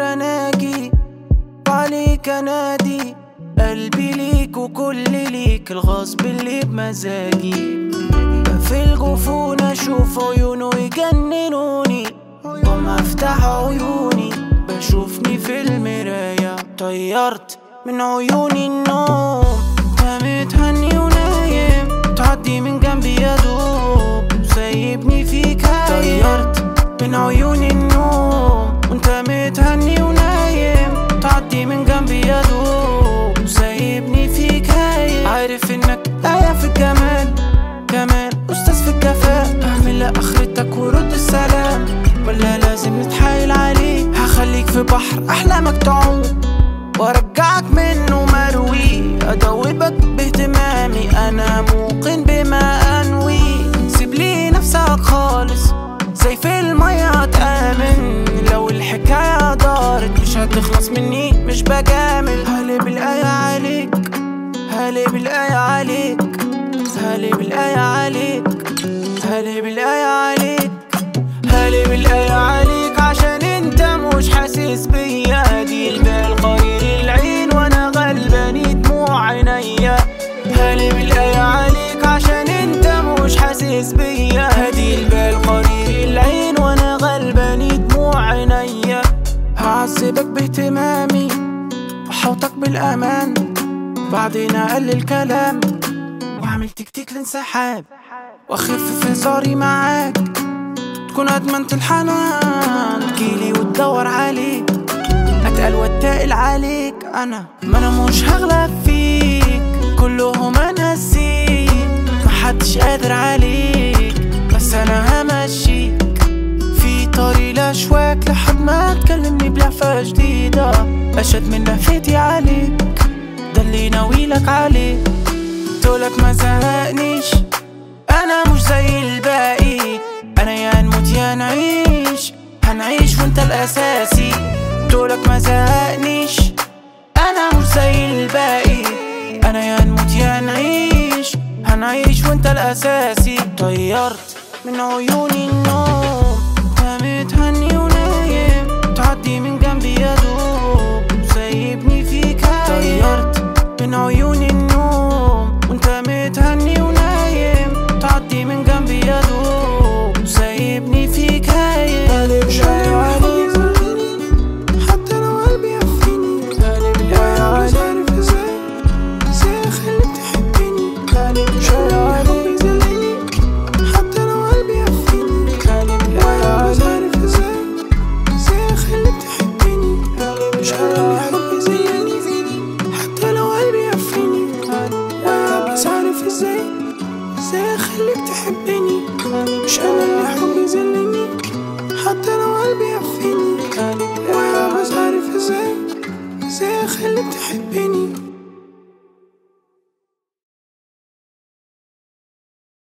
بكرة ناجي وعليك انادي قلبي ليك وكل ليك الغصب اللي بمزاجي في الجفون اشوف عيونه يجننوني وما افتح عيوني بشوفني في المراية طيرت من عيوني النوم انت متهني ونايم تعدي من جنبي يا دوب سايبني فيك هايم طيرت من عيوني النوم وانت متهني ونايم تعدي من جنبي يا دوب سايبني فيك هايم عارف انك آية في الجمال كمان أستاذ في الجفاء اعمل اخرتك ورد السلام ولا لازم نتحايل عليك هخليك في بحر احلامك تعوم وارجعك منه مروي ادوبك باهتمامي انا موقن بما انوي سيب لي نفسك خالص زي في المية هتآمن لو الحكاية دارت مش هتخلص مني مش بجامل هقلب الآية عليك هقلب الآية عليك هقلب الآية عليك هقلب الآية عليك هقلب الآية عليك عشان انت مش حاسس بيا دي البال قرير العين وانا غلباني دموع عينيا هقلب الآية عليك عشان انت مش حاسس بيا هدي البال قرير العين وانا غلباني دموع عينيا هعذبك باهتمامي واحوطك بالامان بعدين اقلل كلام واعمل تكتيك لانسحاب واخف في هزاري معاك تكون ادمنت الحنان تجيلي وتدور عليك اتقل واتقل عليك انا ما انا مش هغلب فيك كلهم انا نسيك محدش قادر عليك بس انا همشيك في طريق الاشواك لحد ما تكلمني بلهفة جديدة اشد من لهفتي عليك ده اللي ناويلك عليه قلتلك ما زهقنيش انا مش زي الباقي انا يا نموت يا نعيش هنعيش وانت الاساسي قلتلك ما زهقنيش انا مش زي الباقي انا يا نموت يا نعيش هنعيش وانت الاساسي طيرت من عيوني النوم انت متهني ونايم تعدي من